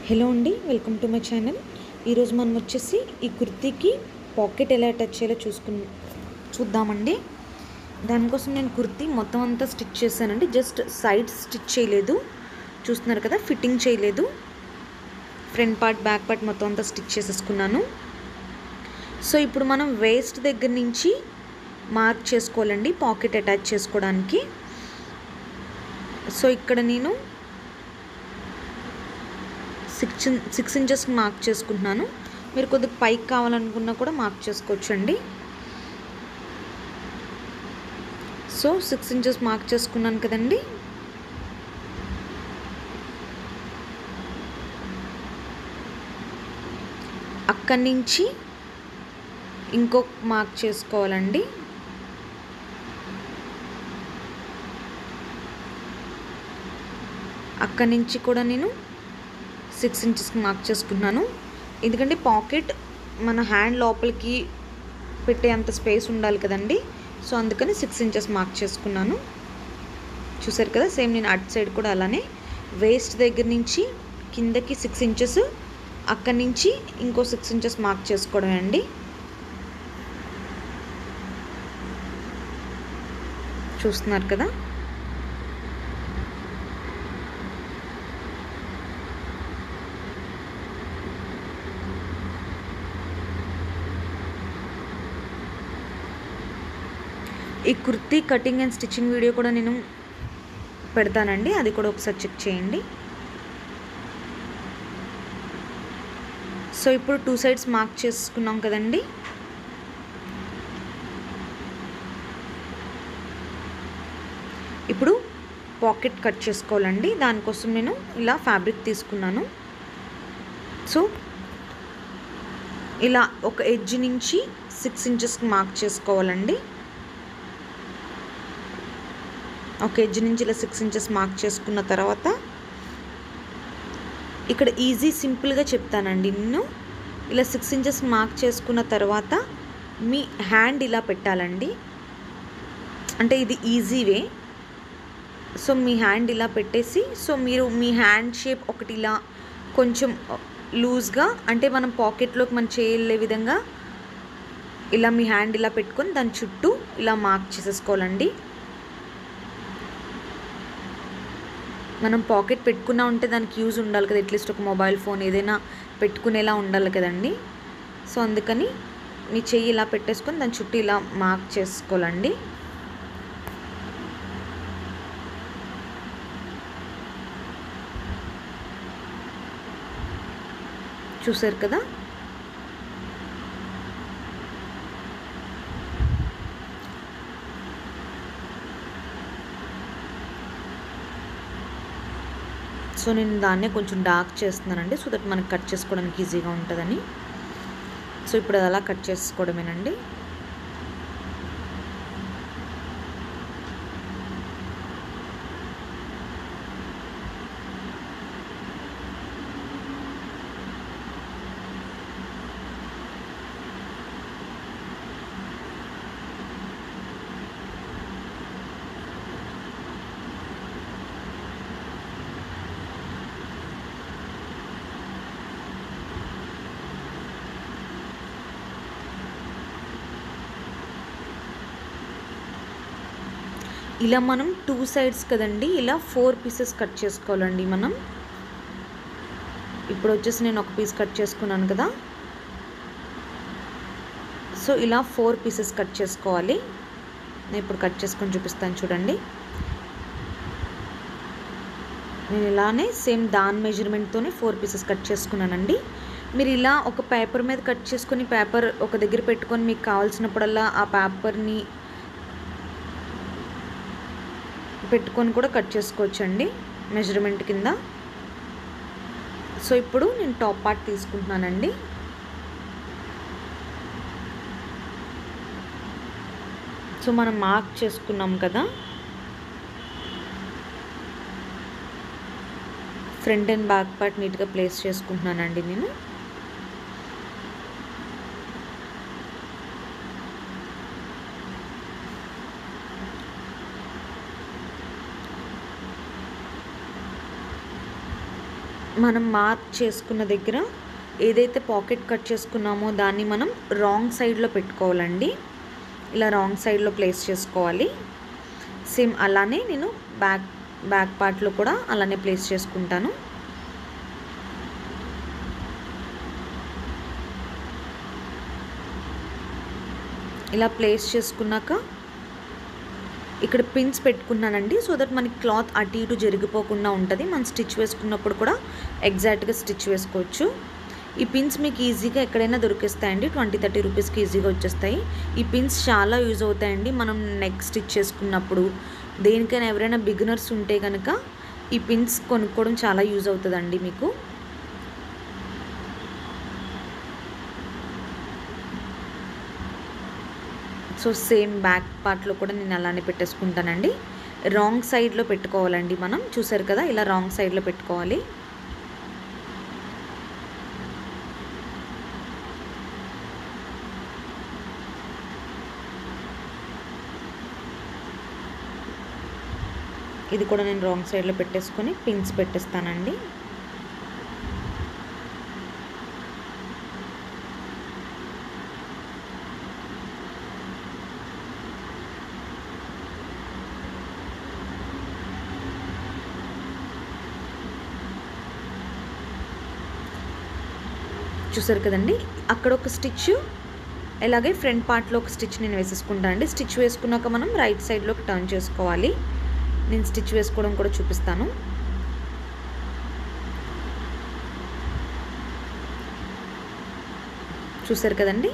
hello అండి welcome to my channel ఈరోజు మనం వచ్చేసి ఈ కుర్తీకి పాకెట్ ఎలా అటాచ్ చేయాలో చూసుకు చూద్దామండి దానికోసం నేను కుర్తీ మొత్తం అంతా స్టిచ్ చేశానండి జస్ట్ సైడ్ స్టిచ్ చేయలేదు చూస్తున్నారు కదా ఫిట్టింగ్ చేయలేదు ఫ్రంట్ పార్ట్ బ్యాక్ పార్ట్ మొత్తం అంతా స్టిచ్ చేసేసుకున్నాను సో ఇప్పుడు మనం వేస్ట్ దగ్గర నుంచి మార్క్ చేసుకోవాలండి పాకెట్ అటాచ్ చేసుకోవడానికి సో ఇక్కడ నేను సిక్స్ సిక్స్ ఇంచెస్ మార్క్ చేసుకుంటున్నాను మీరు కొద్దిగా పైకి కావాలనుకున్నా కూడా మార్క్ చేసుకోవచ్చు అండి సో సిక్స్ ఇంచెస్ మార్క్ చేసుకున్నాను కదండి అక్కడి నుంచి ఇంకొక మార్క్ చేసుకోవాలండి అక్కడి నుంచి కూడా నేను సిక్స్ ఇంచెస్కి మార్క్ చేసుకున్నాను ఎందుకంటే పాకెట్ మన హ్యాండ్ లోపలికి పెట్టే అంత స్పేస్ ఉండాలి కదండి సో అందుకని సిక్స్ ఇంచెస్ మార్క్ చేసుకున్నాను చూసారు కదా సేమ్ నేను అటు సైడ్ కూడా అలానే వేస్ట్ దగ్గర నుంచి కిందకి సిక్స్ ఇంచెస్ అక్కడి నుంచి ఇంకో సిక్స్ ఇంచెస్ మార్క్ చేసుకోవడమే అండి చూస్తున్నారు కదా ఈ kurti cutting and stitching video కూడా నేను పెడతానండి అది కూడా ఒకసారి చెక్ చేయండి సో ఇప్పుడు టూ సైడ్స్ మార్క్ చేసుకున్నాం కదండి ఇప్పుడు పాకెట్ కట్ చేసుకోవాలండి దానికోసం నేను ఇలా ఫ్యాబ్రిక్ తీసుకున్నాను సో ఇలా ఒక ఎడ్జ్ నుంచి సిక్స్ ఇంచెస్కి మార్క్ చేసుకోవాలండి ఒక ఎడ్జ్ నుంచి ఇలా సిక్స్ ఇంచెస్ మార్క్ చేసుకున్న తర్వాత ఇక్కడ ఈజీ సింపుల్గా చెప్తానండి నేను ఇలా సిక్స్ ఇంచెస్ మార్క్ చేసుకున్న తర్వాత మీ హ్యాండ్ ఇలా పెట్టాలండి అంటే ఇది ఈజీ వే సో మీ హ్యాండ్ ఇలా పెట్టేసి సో మీరు మీ హ్యాండ్ షేప్ ఒకటి ఇలా కొంచెం లూజ్గా అంటే మనం పాకెట్లోకి మనం చేయలే విధంగా ఇలా మీ హ్యాండ్ ఇలా పెట్టుకొని దాని చుట్టూ ఇలా మార్క్ చేసేసుకోవాలండి మనం పాకెట్ పెట్టుకున్నా ఉంటే దానికి యూజ్ ఉండాలి కదా అట్లీస్ట్ ఒక మొబైల్ ఫోన్ ఏదైనా పెట్టుకునేలా ఉండాలి కదండి సో అందుకని మీ చెయ్యి ఇలా పెట్టేసుకొని దాని చుట్టూ ఇలా మార్క్ చేసుకోవాలండి చూసారు కదా సో నేను దాన్నే కొంచెం డార్క్ చేస్తున్నానండి సో దట్ మనకి కట్ చేసుకోవడానికి ఈజీగా ఉంటుందని సో ఇప్పుడు అది అలా కట్ చేసుకోవడమేనండి ఇలా మనం టూ సైడ్స్ కదండి ఇలా ఫోర్ పీసెస్ కట్ చేసుకోవాలండి మనం ఇప్పుడు వచ్చేసి నేను ఒక పీస్ కట్ చేసుకున్నాను కదా సో ఇలా ఫోర్ పీసెస్ కట్ చేసుకోవాలి నేను ఇప్పుడు కట్ చేసుకొని చూపిస్తాను చూడండి నేను ఇలానే సేమ్ దాని మెజర్మెంట్తోనే ఫోర్ పీసెస్ కట్ చేసుకున్నానండి మీరు ఇలా ఒక పేపర్ మీద కట్ చేసుకొని పేపర్ ఒక దగ్గర పెట్టుకొని మీకు కావాల్సినప్పుడల్లా ఆ పేపర్ని పెట్టుకొని కూడా కట్ చేసుకోవచ్చండి మెజర్మెంట్ కింద సో ఇప్పుడు నేను టాప్ పార్ట్ తీసుకుంటున్నానండి సో మనం మార్క్ చేసుకున్నాం కదా ఫ్రంట్ అండ్ బ్యాక్ పార్ట్ నీట్గా ప్లేస్ చేసుకుంటున్నానండి నేను మనం మార్క్ చేసుకున్న దగ్గర ఏదైతే పాకెట్ కట్ చేసుకున్నామో దాన్ని మనం రాంగ్ సైడ్లో పెట్టుకోవాలండి ఇలా రాంగ్ సైడ్లో ప్లేస్ చేసుకోవాలి సేమ్ అలానే నేను బ్యాక్ బ్యాక్ పార్ట్లో కూడా అలానే ప్లేస్ చేసుకుంటాను ఇలా ప్లేస్ చేసుకున్నాక ఇక్కడ పిన్స్ పెట్టుకున్నానండి సో దట్ మనకి క్లాత్ అటు ఇటు జరిగిపోకుండా ఉంటుంది మనం స్టిచ్ వేసుకున్నప్పుడు కూడా ఎగ్జాక్ట్గా స్టిచ్ వేసుకోవచ్చు ఈ పిన్స్ మీకు ఈజీగా ఎక్కడైనా దొరికేస్తాయండి ట్వంటీ థర్టీ రూపీస్కి ఈజీగా వచ్చేస్తాయి ఈ పిన్స్ చాలా యూజ్ అవుతాయండి మనం నెక్ స్టిచ్ చేసుకున్నప్పుడు దేనికైనా ఎవరైనా బిగినర్స్ ఉంటే కనుక ఈ పిన్స్ కొనుక్కోవడం చాలా యూజ్ అవుతుందండి మీకు సో సేమ్ బ్యాక్ పార్ట్లో కూడా నేను అలానే పెట్టేసుకుంటానండి రాంగ్ సైడ్లో పెట్టుకోవాలండి మనం చూసారు కదా ఇలా రాంగ్ సైడ్లో పెట్టుకోవాలి ఇది కూడా నేను రాంగ్ సైడ్లో పెట్టేసుకొని పిన్స్ పెట్టేస్తానండి చూసారు కదండి అక్కడ ఒక స్టిచ్ అలాగే ఫ్రంట్ పార్ట్లో ఒక స్టిచ్ నేను వేసేసుకుంటానండి స్టిచ్ వేసుకున్నాక మనం రైట్ సైడ్లోకి టర్న్ చేసుకోవాలి నేను స్టిచ్ వేసుకోవడం కూడా చూపిస్తాను చూసారు కదండి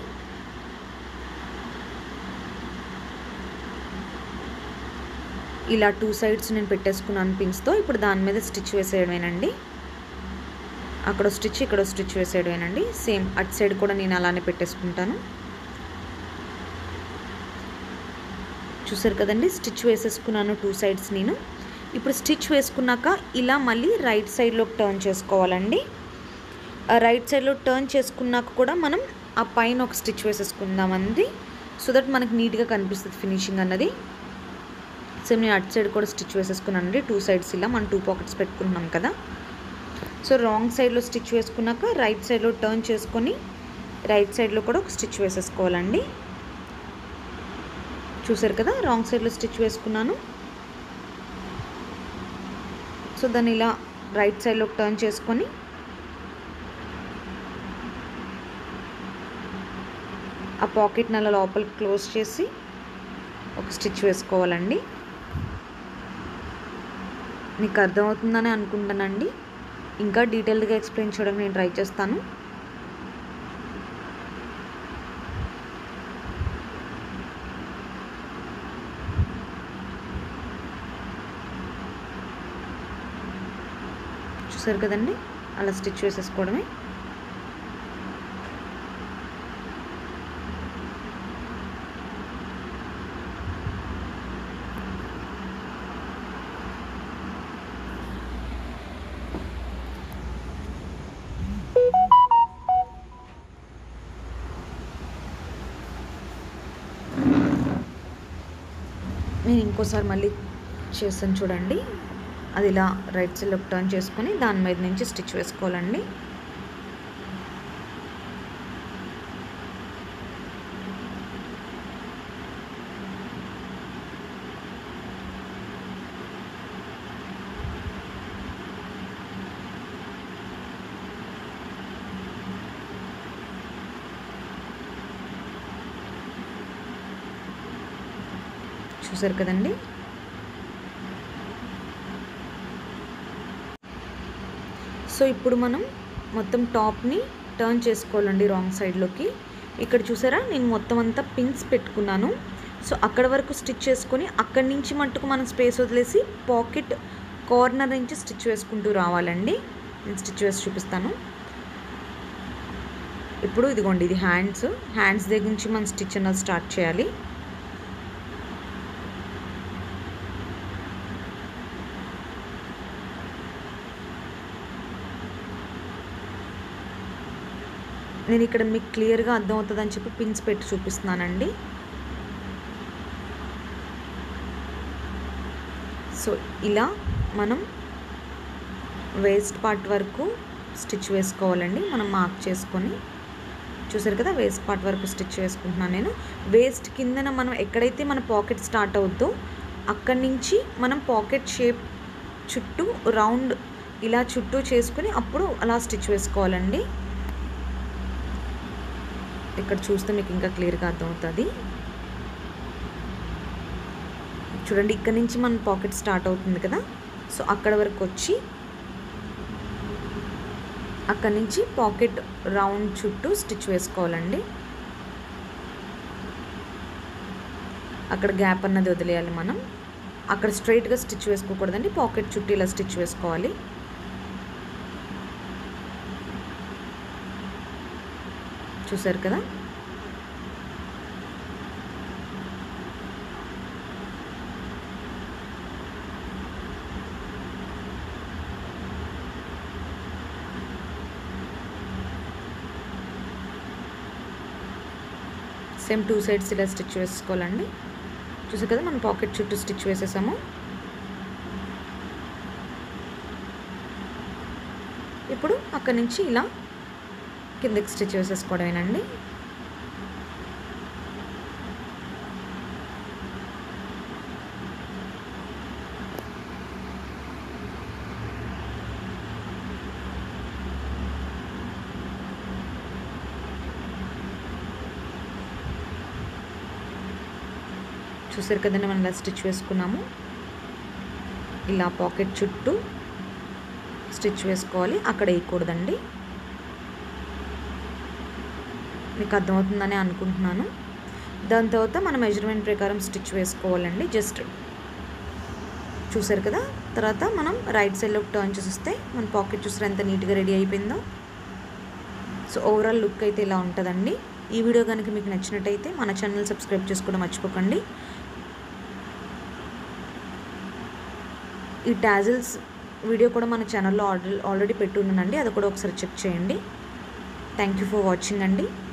ఇలా టూ సైడ్స్ నేను పెట్టేసుకున్నాను పిన్స్తో ఇప్పుడు దాని మీద స్టిచ్ వేసేయడమేనండి అక్కడ స్టిచ్ ఇక్కడ స్టిచ్ వేసేయడమేనండి సేమ్ అటు సైడ్ కూడా నేను అలానే పెట్టేసుకుంటాను చూసారు కదండి స్టిచ్ వేసేసుకున్నాను టూ సైడ్స్ నేను ఇప్పుడు స్టిచ్ వేసుకున్నాక ఇలా మళ్ళీ రైట్ సైడ్లోకి టర్న్ చేసుకోవాలండి ఆ రైట్ సైడ్లో టర్న్ చేసుకున్నాక కూడా మనం ఆ పైన ఒక స్టిచ్ వేసేసుకుందామండి సో దట్ మనకి నీట్గా కనిపిస్తుంది ఫినిషింగ్ అన్నది సో నేను అటు సైడ్ కూడా స్టిచ్ వేసేసుకున్నానండి టూ సైడ్స్ ఇలా మనం టూ పాకెట్స్ పెట్టుకుంటున్నాం కదా సో రాంగ్ సైడ్లో స్టిచ్ వేసుకున్నాక రైట్ సైడ్లో టర్న్ చేసుకొని రైట్ సైడ్లో కూడా ఒక స్టిచ్ వేసేసుకోవాలండి చూసారు కదా రాంగ్ సైడ్లో స్టిచ్ వేసుకున్నాను సో దాన్ని ఇలా రైట్ సైడ్లోకి టర్న్ చేసుకొని ఆ పాకెట్ని అలా లోపలికి క్లోజ్ చేసి ఒక స్టిచ్ వేసుకోవాలండి మీకు అర్థమవుతుందని అనుకుంటానండి ఇంకా డీటెయిల్డ్గా ఎక్స్ప్లెయిన్ చేయడం నేను ట్రై చేస్తాను చూసారు కదండి అలా స్టిచ్ వేసేసుకోవడమే నేను ఇంకోసారి మళ్ళీ చేస్తాను చూడండి అది ఇలా రైట్ సైడ్లో టర్న్ చేసుకొని దాని మీద నుంచి స్టిచ్ వేసుకోవాలండి చూసారు కదండి సో ఇప్పుడు మనం మొత్తం టాప్ని టర్న్ చేసుకోవాలండి రాంగ్ సైడ్లోకి ఇక్కడ చూసారా నేను మొత్తం అంతా పిన్స్ పెట్టుకున్నాను సో అక్కడ వరకు స్టిచ్ చేసుకొని అక్కడి నుంచి మట్టుకు మనం స్పేస్ వదిలేసి పాకెట్ కార్నర్ నుంచి స్టిచ్ వేసుకుంటూ రావాలండి నేను స్టిచ్ వేసి చూపిస్తాను ఇప్పుడు ఇదిగోండి ఇది హ్యాండ్స్ హ్యాండ్స్ దగ్గర నుంచి మనం స్టిచ్ అన్నది స్టార్ట్ చేయాలి నేను ఇక్కడ మీకు క్లియర్గా అర్థమవుతుందని చెప్పి పిన్స్ పెట్టి చూపిస్తున్నానండి సో ఇలా మనం వేస్ట్ పార్ట్ వరకు స్టిచ్ వేసుకోవాలండి మనం మార్క్ చేసుకొని చూసారు కదా వేస్ట్ పార్ట్ వరకు స్టిచ్ వేసుకుంటున్నాను నేను వేస్ట్ కిందన మనం ఎక్కడైతే మన పాకెట్ స్టార్ట్ అవుద్దో అక్కడి నుంచి మనం పాకెట్ షేప్ చుట్టూ రౌండ్ ఇలా చుట్టూ చేసుకుని అప్పుడు అలా స్టిచ్ వేసుకోవాలండి ఇక్కడ చూస్తే మీకు ఇంకా క్లియర్గా అర్థమవుతుంది చూడండి ఇక్కడ నుంచి మన పాకెట్ స్టార్ట్ అవుతుంది కదా సో అక్కడ వరకు వచ్చి అక్కడ నుంచి పాకెట్ రౌండ్ చుట్టూ స్టిచ్ వేసుకోవాలండి అక్కడ గ్యాప్ అన్నది వదిలేయాలి మనం అక్కడ స్ట్రైట్గా స్టిచ్ వేసుకోకూడదండి పాకెట్ చుట్టూ ఇలా స్టిచ్ వేసుకోవాలి చూసారు కదా సేమ్ టూ సైడ్స్ ఇలా స్టిచ్ వేసుకోవాలండి చూసారు కదా మనం పాకెట్ చుట్టూ స్టిచ్ వేసేసాము ఇప్పుడు అక్కడి నుంచి ఇలా కిందకి స్టిచ్ వేసేసుకోవడమేనండి చూసారు కదండి మనం ఇలా స్టిచ్ వేసుకున్నాము ఇలా పాకెట్ చుట్టూ స్టిచ్ వేసుకోవాలి అక్కడ వేయకూడదండి మీకు అర్థమవుతుందని అనుకుంటున్నాను దాని తర్వాత మన మెజర్మెంట్ ప్రకారం స్టిచ్ వేసుకోవాలండి జస్ట్ చూసారు కదా తర్వాత మనం రైట్ సైడ్లో టర్న్ చేసిస్తే మన పాకెట్ చూసారు ఎంత నీట్గా రెడీ అయిపోయిందో సో ఓవరాల్ లుక్ అయితే ఇలా ఉంటుందండి ఈ వీడియో కనుక మీకు నచ్చినట్టయితే మన ఛానల్ సబ్స్క్రైబ్ చేసుకోవడం మర్చిపోకండి ఈ టాజిల్స్ వీడియో కూడా మన ఛానల్లో ఆల్రెడీ ఆల్రెడీ పెట్టున్నానండి అది కూడా ఒకసారి చెక్ చేయండి థ్యాంక్ యూ ఫర్ వాచింగ్ అండి